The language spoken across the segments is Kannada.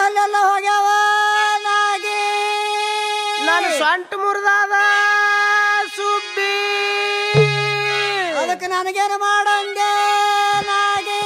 ಅಲ್ಲೆಲ್ಲ ಹೋಗ್ಯಾವ ನಾಗಿ ನಾನು ಸೊಂಟ ಮುರಿದಾದ ಸುಬ್ಬಿ ಅದಕ್ಕೆ ನನಗೇನು ಮಾಡಂಗೆ ನಾಗಿ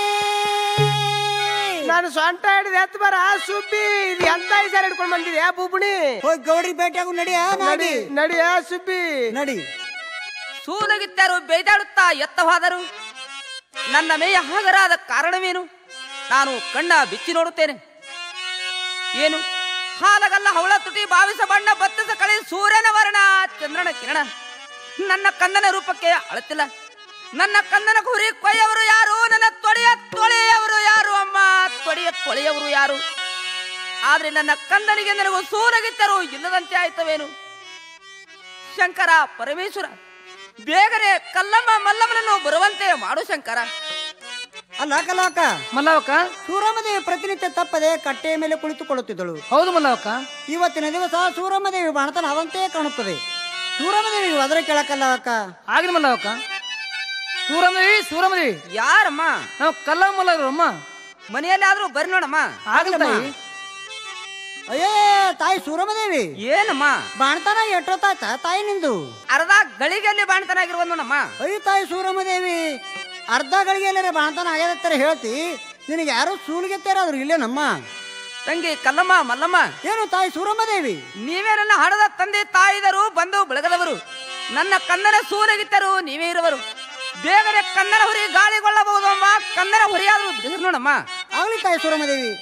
ನಾನು ಸೊಂಟ ಹಿಡಿದು ಎತ್ತು ಬರ ಸುಬ್ಬಿ ಇದು ಎಂತ ಹೆಸರು ಹಿಡ್ಕೊಂಡ್ ಬಂದಿದ್ಯಾ ಬುಬ್ಣಿ ಹೋಗಿ ಗೌಡ್ರಿ ಭೇಟಿಯಾಗು ನಡಿಯ ನಡಿ ನಾಗಿ ನಡಿಯ ಸುಬ್ಬಿ ನಡಿ ಸೂಲಗಿದ್ದರು ಬೇದಾಡುತ್ತಾ ಎತ್ತವಾದರು ನನ್ನ ಮೇಯ ಹಾಗರಾದ ಕಾರಣವೇನು ನಾನು ಕಣ್ಣ ಬಿಚ್ಚಿ ನೋಡುತ್ತೇನೆ ಏನು ಹಾಲಗಲ್ಲ ಹವಳ ತುಟಿ ಭಾವಿಸ ಬಣ್ಣ ಬತ್ತಿಸ ಕಳೆ ಸೂರ್ಯನ ವರ್ಣ ಚಂದ್ರನ ಕಿರಣ ನನ್ನ ಕಂದನ ರೂಪಕ್ಕೆ ಅಳತಿಲ್ಲ ನನ್ನ ಕಂದನ ಗುರಿ ಕೊಯ್ಯವರು ಯಾರು ನನ್ನ ತೊಡೆಯ ತೊಳೆಯವರು ಯಾರು ಅಮ್ಮ ತೊಡೆಯ ತೊಳೆಯವರು ಯಾರು ಆದ್ರೆ ನನ್ನ ಕಂದನಿಗೆ ನನಗೂ ಸೂರಗಿತ್ತರು ಇಲ್ಲದಂತೆ ಆಯ್ತವೇನು ಶಂಕರ ಪರಮೇಶ್ವರ ಬೇಗನೆ ಕಲ್ಲಮ್ಮ ಮಲ್ಲಮ್ಮನನ್ನು ಬರುವಂತೆ ಮಾಡು ಶಂಕರ ಅಲ್ಲ ಕಲಾಕ ಮಲ್ಲವಕ್ಕ ಸೂರಮ್ಮದೇವಿ ಪ್ರತಿನಿತ್ಯ ತಪ್ಪದೆ ಕಟ್ಟೆಯ ಮೇಲೆ ಕುಳಿತುಕೊಳ್ಳುತ್ತಿದ್ದಳು ಹೌದು ಮಲ್ಲವಕ್ಕ ಇವತ್ತಿನ ದಿವಸ ಸೂರಮ್ಮದೇವಿ ಬಾಣತನ ಅದಂತೆ ಕಾಣುತ್ತದೆ ಸೂರಮ್ಮದೇವಿ ಒದರ ಕೇಳಕ್ಕಲ್ಲ ಅಕ್ಕ ಆಗಿನ ಮಲ್ಲವಕ್ಕ ಸೂರಮದೇವಿ ಸೂರಮದೇವಿ ಯಾರಮ್ಮ ನಾವು ಕಲ್ಲ ಮಲ್ಲರು ಅಮ್ಮ ಮನೆಯಲ್ಲಾದ್ರೂ ಬರ್ರಿ ನೋಡಮ್ಮ ಆಗಲ್ಲ ತಾಯಿ ಅಯ್ಯೇ ತಾಯಿ ಸೂರಮ್ಮದೇವಿ ಏನಮ್ಮ ಬಾಣತನ ಎಷ್ಟೊತ್ತಾಯ್ತ ತಾಯಿ ನಿಂದು ಅರ್ಧ ಗಳಿಗೆಯಲ್ಲಿ ಬಾಣ್ತನಾಗಿರುವ ನೋಡಮ್ಮ ಅಯ್ಯ ತಾಯಿ ಸೂರಮ್ಮದೇವಿ ಅರ್ಧ ಗಳಿಗೆಲ್ಲರೆ ಬಾಣತನ ಆಗ್ಯದತ್ತಾರೆ ಹೇಳ್ತಿ ನಿನಗೆ ಯಾರೋ ಸೂಲಿಗೆತ್ತಾರ ಆದ್ರು ಇಲ್ಲೇ ನಮ್ಮ ತಂಗಿ ಕಲ್ಲಮ್ಮ ಮಲ್ಲಮ್ಮ ಏನು ತಾಯಿ ಸೂರಮ್ಮದೇವಿ ನೀವೇ ನನ್ನ ಹಣದ ತಂದೆ ತಾಯಿದರು ಬಂದು ಬೆಳಗದವರು ನನ್ನ ಕನ್ನಡ ಸೂರಗಿತ್ತರು ನೀವೇ ಇರುವರು ಬೇಗನೆ ಕನ್ನಡ ಹುರಿ ಗಾಳಿಗೊಳ್ಳಬಹುದು ಅಮ್ಮ ಕನ್ನಡ ಹುರಿಯಾದ್ರೂ ಬಿಡಿದ್ರು ನೋಡಮ್ಮ ಆಗ್ಲಿ ತಾಯಿ ಸೂರಮ್ಮದೇವಿ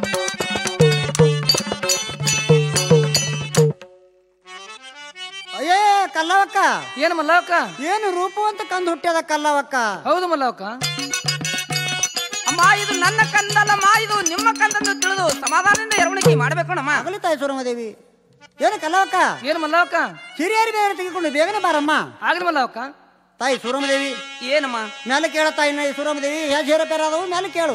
ಅಯ್ಯೇ ಕಲ್ಲವಕ್ಕ ಏನು ಮಲ್ಲವಕ್ಕ ಏನು ರೂಪವಂತ ಕಂದು ಹುಟ್ಟ್ಯದ ಕಲ್ಲವಕ್ಕ ಹೌದು ಮಲ್ಲವಕ್ಕ ಅಮ್ಮ ಇದು ನನ್ನ ಕಂದಲ್ಲಮ್ಮ ಇದು ನಿಮ್ಮ ಕಂದಂದು ತಿಳಿದು ಸಮಾಧಾನದಿಂದ ಎರವಣಿಗೆ ಮಾಡ್ಬೇಕು ನೋಡಮ್ಮ ಆಗಲಿ ತಾಯಿ ಸೂರಮ್ಮದೇವಿ ಏನು ಕಲ್ಲವಕ್ಕ ಏನು ಮಲ್ಲವಕ್ಕ ಹಿರಿಯರಿ ಬೇರೆ ತೆಗೆದುಕೊಂಡು ಬೇಗನೆ ಬಾರಮ್ಮ ಆಗಲಿ ಮಲ್ಲವಕ್ಕ ತಾಯಿ ಸೂರಮ್ಮದೇವಿ ಏನಮ್ಮ ಮೇಲೆ ಕೇಳ ತಾಯಿ ನೈ ಸೂರಮ್ಮದೇವಿ ಯಾ ಜೇರ ಪೇರ ಅದಾವು ಮೇಲೆ ಕೇಳು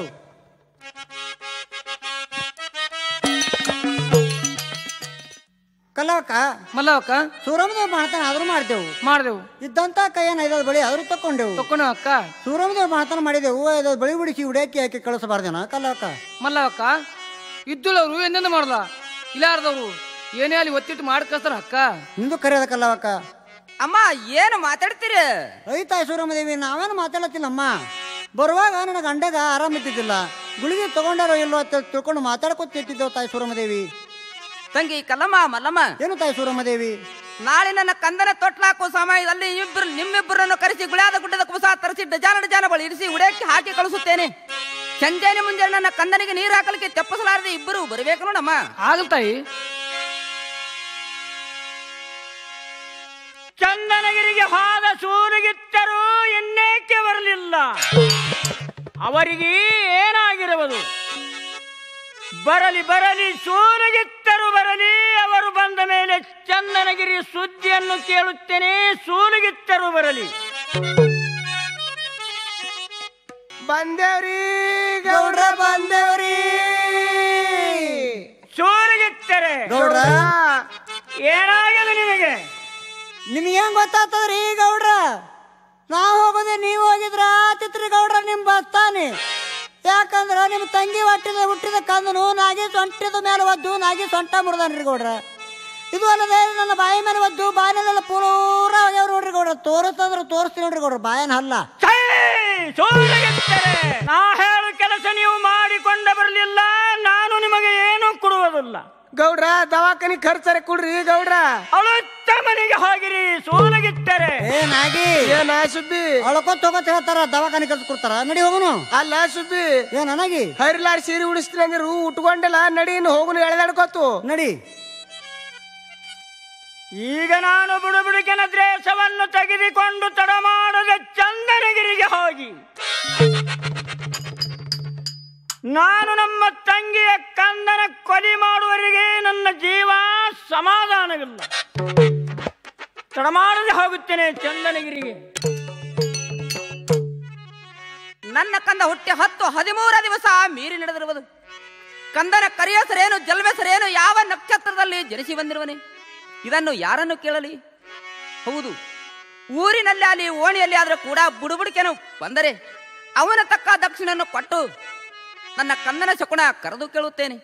ಕಲ್ಲವಕ್ಕ ಮಲ್ಲವಕ್ಕ ಸೂರಮ್ಮದೇವಿ ಮಾಡ್ತಾನೆ ಆದ್ರೂ ಮಾಡ್ತೇವು ಮಾಡ್ದೆವು ಇದ್ದಂತ ಕೈಯನ್ನ ಐದದ್ ಬಳಿ ಆದ್ರೂ ತಕೊಂಡೆವು ತಕ್ಕೊಂಡು ಅಕ್ಕ ಸೂರಮ್ಮದೇವಿ ಮಾಡ್ತಾನೆ ಮಾಡಿದೆವು ಐದದ್ ಬಳಿ ಬಿಡಿಸಿ ಉಡಾಕಿ ಹಾಕಿ ಕಳಿಸಬಾರ್ದೇನ ಕಲ್ಲವಕ್ಕ ಮಲ್ಲವಕ್ಕ ಇದ್ದುಳವ್ರು ಎಂದೆಂದು ಮಾಡಲ್ಲ ಇಲ್ಲಾರ್ದವ್ರು ಏನೇ ಅಲ್ಲಿ ಒತ್ತಿಟ್ಟು ಮಾಡಿ ಕಳ್ಸ್ತಾರ ಅಕ್ಕ ನಿಂದು ಕರೆಯದ ಕಲ್ಲವಕ್ಕ ಅಮ್ಮ ಏನು ಮಾತಾಡ್ತೀರಿ ಐ ತಾಯಿ ಸೂರಮ್ಮದೇವಿ ನಾವೇನು ಮಾತಾಡತ್ತಿಲ್ಲಮ್ಮ ಬರುವಾಗ ನನ್ನ ಗಂಡಗ ಆರಾಮ ಇದ್ದಿದ್ದಿಲ್ಲ ಗುಳಿಗೆ ತಗೊಂಡಾರೋ ಇಲ್ವೋ ಅಂತ ತಿಳ್ಕೊಂಡು ಮಾತಾಡ್ಕೊತಿದ್ದೇವು ತಾಯಿ ಸೂರಮ್ಮದೇವಿ ತಂಗಿ ಕಲ್ಲಮ್ಮ ಮಲ್ಲಮ್ಮ ಏನು ತಾಯಿ ಸೂರಮ್ಮದೇವಿ ನಾಳೆ ನನ್ನ ಕಂದನ ತೊಟ್ಲಾಕೋ ಸಮಯದಲ್ಲಿ ಇಬ್ಬರು ನಿಮ್ಮಿಬ್ಬರನ್ನು ಕರೆಸಿ ಗುಳಿಯಾದ ಗುಡ್ಡದ ಕುಸ ತರಿಸಿ ಡಜಾನ ಡಜಾನ ಬಳಿ ಇರಿಸಿ ಉಡಕ್ಕೆ ಹಾಕಿ ಕಳಿಸುತ್ತೇನೆ ಸಂಜೆನೆ ಮುಂಜಾನೆ ನನ್ನ ಕಂದನಿಗೆ ನೀರು ಹಾಕಲಿಕ್ಕೆ ತೆಪ್ಪಸಲಾರದೆ ಇಬ್ಬರು ಬರಬೇಕು ನೋಡಮ್ಮ ಆಗಲ್ ತಾಯಿ ಚಂದನಗಿರಿಗೆ ಹೋದ ಸೂರಿಗಿತ್ತರೂ ಇನ್ನೇಕೆ ಬರಲಿಲ್ಲ ಅವರಿಗೆ ಏನಾಗಿರುವುದು ಬರಲಿ ಬರಲಿ ಸೂಲಗಿತ್ತರು ಬರಲಿ ಅವರು ಬಂದ ಮೇಲೆ ಚಂದನಗಿರಿ ಸುದ್ದಿಯನ್ನು ಕೇಳುತ್ತೇನೆ ಸೂಲಗಿತ್ತರು ಬರಲಿ ಬಂದೇವ್ರಿ ಗೌಡ್ರ ಬಂದೇವ್ರಿ ಸೂಲಗಿತ್ತರೆ ಗೌಡ್ರ ಏನಾಗಿದೆ ನಿನಗೆ ನಿಮ್ಗೆ ಹೆಂಗ್ ಗೊತ್ತಾಗ್ತದ್ರಿ ಗೌಡ್ರ ನಾವು ಹೋಗೋದೆ ನೀವು ಹೋಗಿದ್ರ ಆತಿತ್ರಿ ಗೌಡ್ರ ನಿಮ್ ಬಸ್ತಾನೆ ಯಾಕಂದ್ರ ನಿಮ್ ತಂಗಿ ಹೊಟ್ಟಿದ ಹುಟ್ಟಿದ ಕಂದನು ನಾಗಿ ಸೊಂಟಿದ ಮೇಲೆ ಒದ್ದು ನಾಗಿ ಸೊಂಟ ಮುರಿದನ್ರಿ ಗೌಡ್ರ ಇದು ಅಲ್ಲದೆ ನನ್ನ ಬಾಯಿ ಮೇಲೆ ಒದ್ದು ಬಾಯಿನೆಲ್ಲ ಪೂರ ಆಗ್ಯಾವ ನೋಡ್ರಿ ಗೌಡ್ರ ತೋರಿಸ್ತಂದ್ರ ತೋರಿಸ್ತೀನಿ ನೋಡ್ರಿ ಗೌಡ್ರ ಬಾಯನ್ ಹಲ್ಲ ಛೈ! ಸೂಲಗಿತ್ತರೆ ನಾ ಹೇಳು ಕೆಲಸ ನೀವು ಮಾಡಿಕೊಂಡ ಬರಲಿಲ್ಲ ನಾನು ನಿಮಗೆ ಏನೂ ಕೊಡುವುದಿಲ್ಲ ಗೌಡ್ರ ದವಾಖಾನಿ ಖರ್ಚರೆ ಕೊಡ್ರಿ ಗೌಡ್ರ ಅಳುತ್ತ ಮನೆಗೆ ಹೋಗಿರಿ ಸೋಲಗಿತ್ತರೆ ಏ ನಾಗಿ ಏನ ಸುಬ್ಬಿ ಅಳ್ಕೊತ್ ಹೋಗೋತ್ ಹೇಳ್ತಾರ ದವಾಖಾನೆ ಕಲ್ಸ್ ಕೊಡ್ತಾರ ನಡಿ ಹೋಗುನು ಅಲ್ಲ ಸುಬ್ಬಿ ಏ ನನಗಿ ಹರಿಲಾರ್ ಸೀರೆ ಉಡಿಸ್ತೀನಿ ಅಂದಿರು ಉಟ್ಕೊಂಡಲ್ಲ ನಡಿ ಇನ್ನು ಹೋಗುನು ಎಳೆದಾಡ್ಕೋತು ನಡಿ ಈಗ ನಾನು ಬುಡುಬುಡುಕಿನ ದ್ರೇಷವನ್ನು ತೆಗೆದುಕೊಂಡು ತಡ ಮಾಡದೆ ಚಂದನಗಿರಿಗೆ ಹೋಗಿ ನಾನು ನಮ್ಮ ತಂಗಿಯ ಕಂದನ ಕೊಲಿ ಮಾಡುವವರೆಗೆ ನನ್ನ ಜೀವ ಸಮಾಧಾನವಿಲ್ಲ ತಡ ಮಾಡದೆ ಹೋಗುತ್ತೇನೆ ಚಂದನಗಿರಿಗೆ ನನ್ನ ಕಂದ ಹುಟ್ಟಿ ಹತ್ತು ಹದಿಮೂರ ದಿವಸ ಮೀರಿ ನಡೆದಿರುವುದು ಕಂದನ ಕರಿಯ ಹೆಸರೇನು ಜಲ್ವ ಹೆಸರೇನು ಯಾವ ನಕ್ಷತ್ರದಲ್ಲಿ ಜನಿಸಿ ಬಂದಿರುವನೆ ಇದನ್ನು ಯಾರನ್ನು ಕೇಳಲಿ ಹೌದು ಊರಿನಲ್ಲಿ ಅಲ್ಲಿ ಓಣಿಯಲ್ಲಿ ಆದರೂ ಕೂಡ ಬುಡುಬುಡಿಕೆನು ಬಂದರೆ ಅವನ ತಕ್ಕ ದಕ್ಷಿಣನ್ನು ಕೊಟ್ಟು ನನ್ನ ಕಂದನ ಶಕುನ ಕರೆದು ಕೇಳುತ್ತೇನೆ